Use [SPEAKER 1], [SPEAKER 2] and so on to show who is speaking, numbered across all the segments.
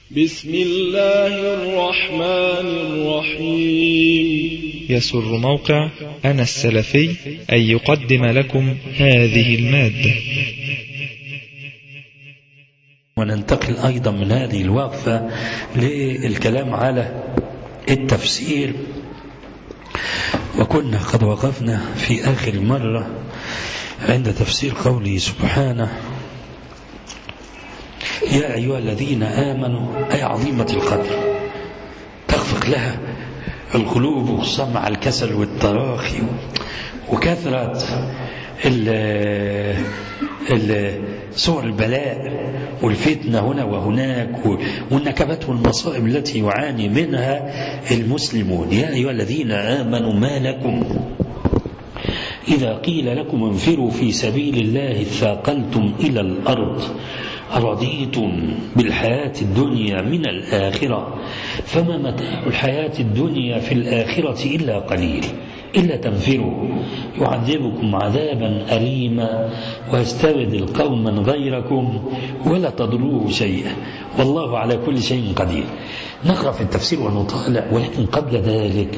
[SPEAKER 1] بسم الله الرحمن الرحيم
[SPEAKER 2] يسر موقع أنا السلفي أن يقدم لكم هذه المادة
[SPEAKER 3] وننتقل أيضا من هذه الوقفة للكلام على التفسير وكنا قد وقفنا في آخر مرة عند تفسير قوله سبحانه يا أيها الذين آمنوا أي عظيمة القدر تخفق لها القلوب وصمع الكسل والتراخي وكثرة صور البلاء والفتنة هنا وهناك والنكبات والمصائب التي يعاني منها المسلمون يا أيها الذين آمنوا ما لكم إذا قيل لكم انفروا في سبيل الله ثاقلتم إلى الأرض أرضيتم بالحياة الدنيا من الآخرة فما متاع الحياة الدنيا في الآخرة إلا قليل إلا تنفروا يعذبكم عذابا أليما ويستبدل قوما غيركم ولا تضروه شيئا والله على كل شيء قدير نقرأ في التفسير ونطالع ولكن قبل ذلك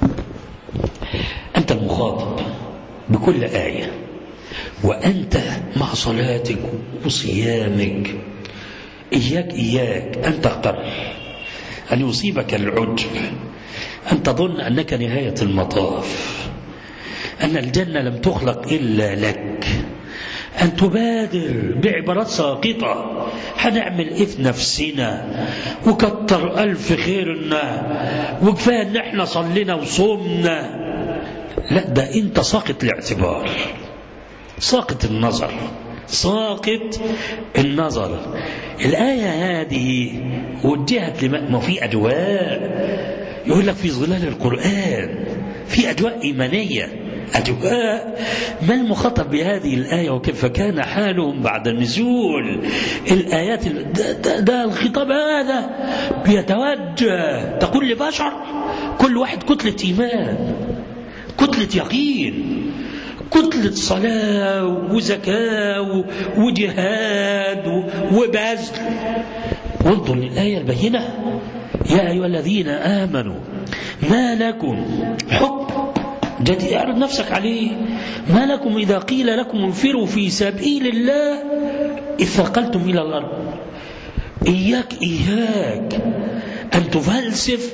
[SPEAKER 3] أنت المخاطب بكل آية وأنت مع صلاتك وصيامك إياك إياك أن تغتر أن يصيبك العجب أن تظن أنك نهاية المطاف أن الجنة لم تخلق إلا لك أن تبادر بعبارات ساقطة هنعمل إيه في نفسنا وكتر ألف خيرنا وكفاية إن إحنا صلينا وصومنا لا ده أنت ساقط الاعتبار ساقط النظر ساقط النظر الآية هذه وجهت لما ما في أجواء يقول لك في ظلال القرآن في أجواء إيمانية أجواء ما المخاطب بهذه الآية وكيف كان حالهم بعد نزول الآيات ده, ده, ده الخطاب هذا بيتوجه تقول لبشر كل واحد كتلة إيمان كتلة يقين كتلة صلاة وزكاة وجهاد وبذل وانظر للآية البينة يا أيها الذين آمنوا ما لكم حب جديد اعرض نفسك عليه ما لكم إذا قيل لكم انفروا في سبيل الله إذ ثقلتم إلى الأرض إياك إياك أن تفلسف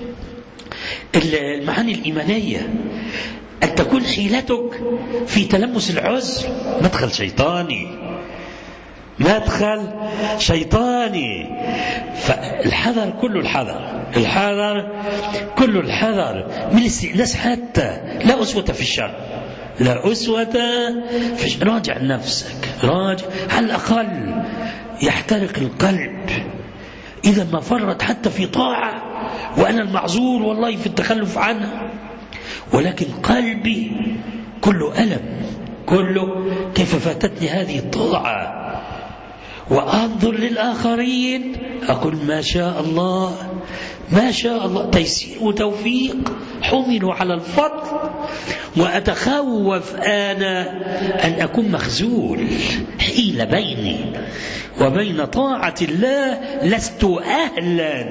[SPEAKER 3] المعاني الإيمانية أن تكون حيلتك في تلمس العذر مدخل شيطاني مدخل شيطاني فالحذر كله الحذر الحذر كله الحذر من الاستئناس حتى لا أسوة في الشر لا أسوة في الشر راجع نفسك راجع على الأقل يحترق القلب إذا ما فرط حتى في طاعة وأنا المعذور والله في التخلف عنها ولكن قلبي كله ألم كله كيف فاتتني هذه الطاعة وأنظر للآخرين أقول ما شاء الله ما شاء الله تيسير وتوفيق حملوا على الفضل وأتخوف أنا أن أكون مخزول حيل بيني وبين طاعة الله لست أهلا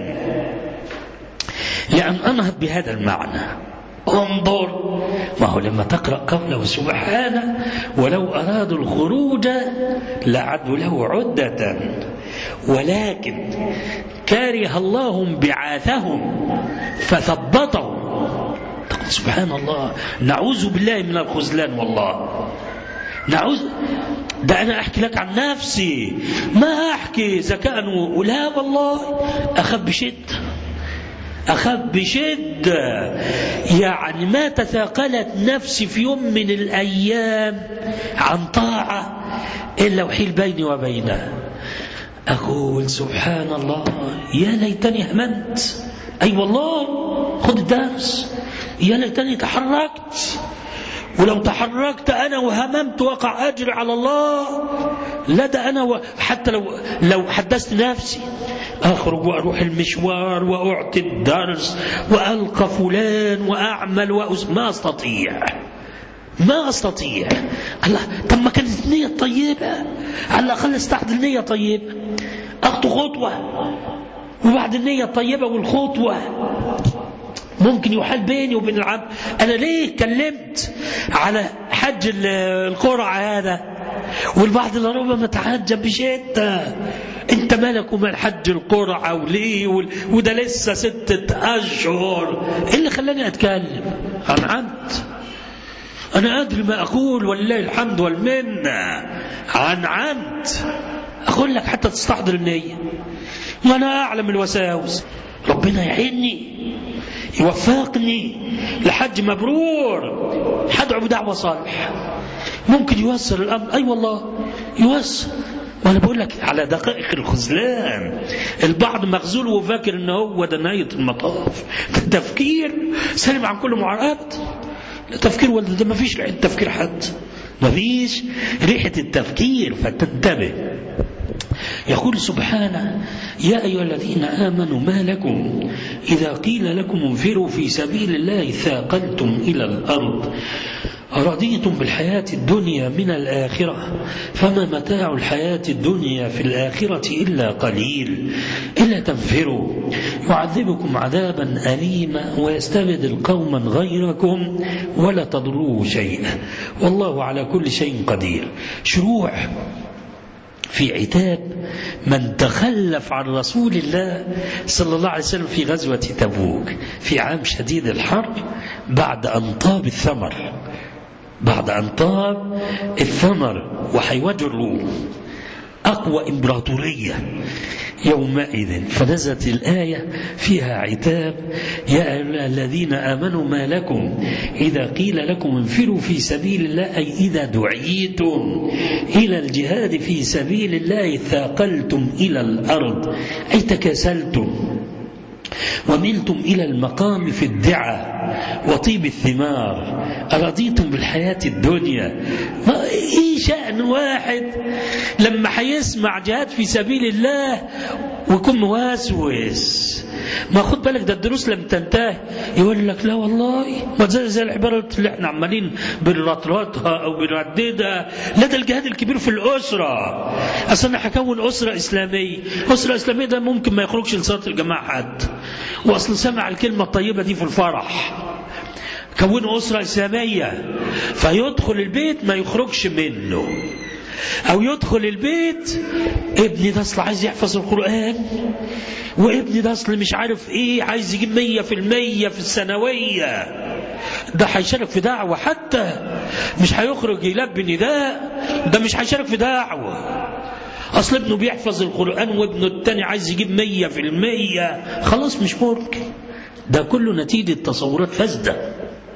[SPEAKER 3] لأن أنهض بهذا المعنى انظر ما هو لما تقرأ قوله سبحانه ولو أرادوا الخروج لعدوا له عدة ولكن كره الله بعاثهم فثبطهم تقول سبحان الله نعوذ بالله من الخذلان والله نعوذ ده أنا أحكي لك عن نفسي ما أحكي ذكاء ولا والله أخذ بشدة أخذ بشدة يعني ما تثاقلت نفسي في يوم من الأيام عن طاعة إلا وحيل بيني وبينها أقول سبحان الله يا ليتني همنت أي أيوة والله خد الدرس يا ليتني تحركت ولو تحركت أنا وهممت وقع أجر على الله لا ده أنا و... حتى لو لو حدثت نفسي أخرج وأروح المشوار وأعطي الدرس وألقى فلان وأعمل وأس... ما أستطيع ما أستطيع الله طب ما كانت النية طيبة على الأقل استحضر نية طيبة أخطو خطوة وبعد النية الطيبة والخطوة ممكن يحال بيني وبين العبد أنا ليه كلمت على حج القرعة هذا والبعض لربما تعجب بشدة انت مالك ومال حج القرعة وليه وده لسه ستة أشهر ايه اللي خلاني أتكلم عن عمد أنا أدري ما أقول ولله الحمد والمنة عن عمد أقول لك حتى تستحضر النية وأنا أعلم الوساوس ربنا يعيني يوفقني لحج مبرور حدعو بدعوة صالح ممكن يوصل الأمر أي والله يوصل وانا بقول لك على دقائق الخذلان البعض مخزول وفاكر ان هو ده نهايه المطاف ده تفكير سالم عن كل معرقات تفكير ولا ده ما فيش ريحه تفكير حد ما فيش ريحه التفكير فتنتبه يقول سبحانه يا أيها الذين آمنوا ما لكم إذا قيل لكم انفروا في سبيل الله ثاقلتم إلى الأرض أرضيتم بالحياة الدنيا من الآخرة فما متاع الحياة الدنيا في الآخرة إلا قليل إلا تنفروا يعذبكم عذابا أليما ويستبدل قوما غيركم ولا تضروه شيئا والله على كل شيء قدير شروع في عتاب من تخلف عن رسول الله صلى الله عليه وسلم في غزوة تبوك في عام شديد الحر بعد أن طاب الثمر بعد أن طاب الثمر وحيواجه الروم أقوى إمبراطورية يومئذ فنزلت الآية فيها عتاب يا الذين آمنوا ما لكم إذا قيل لكم انفروا في سبيل الله أي إذا دعيتم إلى الجهاد في سبيل الله ثاقلتم إلى الأرض أي تكاسلتم وملتم إلى المقام في الدعة وطيب الثمار أرضيتم بالحياة الدنيا ما إيه شأن واحد لما حيسمع جهاد في سبيل الله ويكون موسوس ما خد بالك ده الدروس لم تنتهي يقول لك لا والله ما زي, زي العبارة اللي احنا عمالين بنرطرطها او بنرددها لا ده الجهاد الكبير في الأسرة أصل أنا هكون أسرة إسلامية أسرة إسلامية ده ممكن ما يخرجش لصلاة الجماعة حد وأصل سمع الكلمة الطيبة دي في الفرح كونوا أسرة إسلامية فيدخل البيت ما يخرجش منه أو يدخل البيت ابني ده أصل عايز يحفظ القرآن وابني ده أصل مش عارف إيه عايز يجيب مية في المية في الثانوية ده هيشارك في دعوة حتى مش هيخرج يلبي نداء ده مش هيشارك في دعوة أصل ابنه بيحفظ القرآن وابنه التاني عايز يجيب مية في المية خلاص مش ممكن ده كله نتيجة تصورات فاسدة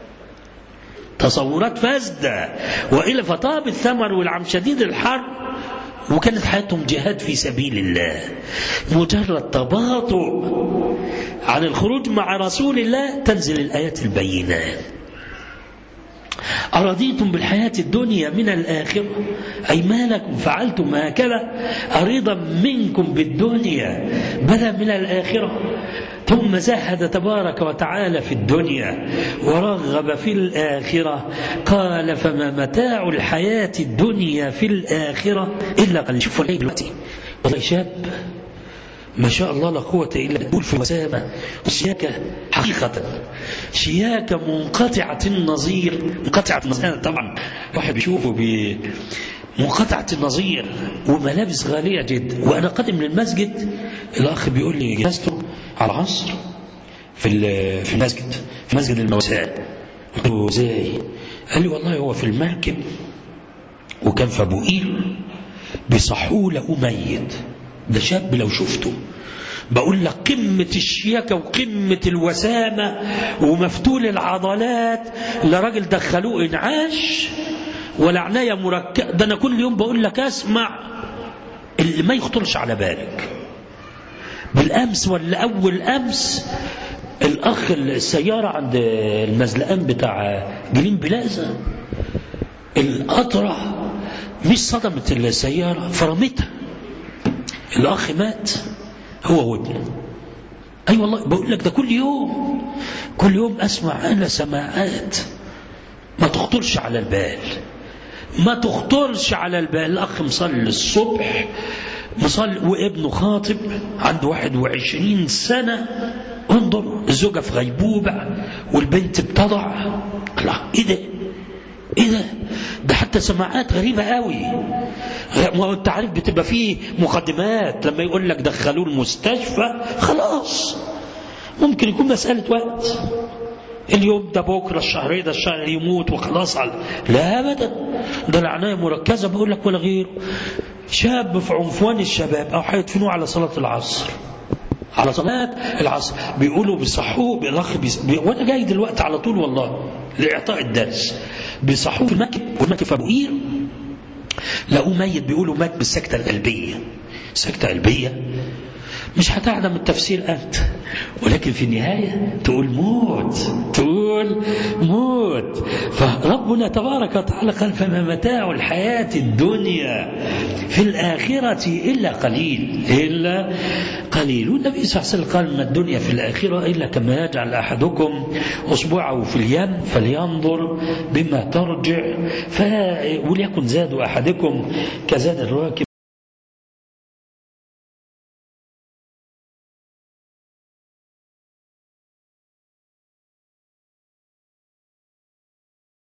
[SPEAKER 3] تصورات فاسدة وإلا فطاب الثمر والعم شديد الحر وكانت حياتهم جهاد في سبيل الله مجرد تباطؤ عن الخروج مع رسول الله تنزل الآيات البينات أرضيتم بالحياة الدنيا من الآخرة أي ما لكم فعلتم هكذا أريضا منكم بالدنيا بدلا من الآخرة ثم زهد تبارك وتعالى في الدنيا ورغب في الآخرة قال فما متاع الحياة الدنيا في الآخرة إلا قال شوفوا ليه دلوقتي والله شاب ما شاء الله لا قوة إلا بالله في الوسامة شياكة حقيقة شياكة منقطعة النظير منقطعة النظير طبعا واحد بيشوفه ب منقطعة النظير وملابس غالية جدا وأنا قادم للمسجد الأخ بيقول لي جلسته على العصر في في المسجد في مسجد المواساة قلت له ازاي؟ قال لي والله هو في المركب وكان في ابو قير بيصحوه لقوه ميت ده شاب لو شفته بقول لك قمة الشياكة وقمة الوسامة ومفتول العضلات لا راجل دخلوه انعاش ولا عناية مركبة ده أنا كل يوم بقول لك أسمع اللي ما يخطرش على بالك بالأمس ولا أول أمس الأخ السيارة عند المزلقان بتاع جليم بلازا القطرة مش صدمت السيارة فرمتها الأخ مات هو وابنه أي أيوة والله بقول لك ده كل يوم كل يوم أسمع أنا سماعات ما تخطرش على البال ما تخطرش على البال الأخ مصلي الصبح مصلي وابنه خاطب عنده 21 سنة انظر الزوجة في غيبوبة والبنت بتضع الله ايه ده ايه ده ده حتى سماعات غريبة قوي ما هو انت عارف بتبقى فيه مقدمات لما يقول لك دخلوه المستشفى خلاص ممكن يكون مسألة وقت اليوم ده بكرة الشهر ده الشهر يموت وخلاص على لا أبدا ده العناية مركزة بقول لك ولا غيره شاب في عنفوان الشباب أو هيدفنوه على صلاة العصر على صلاة العصر بيقولوا بيصحوه بالأخ بيص... بي... وأنا جاي دلوقتي على طول والله لإعطاء الدرس بيصحوه في المكتب والمكتب أبو قير لقوه ميت بيقولوا مات بالسكتة القلبية سكتة قلبية مش هتعلم التفسير أنت ولكن في النهاية تقول موت تقول موت فربنا تبارك وتعالى قال فما متاع الحياة الدنيا في الآخرة إلا قليل إلا قليل والنبي صلى الله عليه وسلم قال ما الدنيا في الآخرة إلا كما يجعل أحدكم أصبعه في اليم فلينظر بما ترجع ف... وليكن زاد أحدكم كزاد الراكب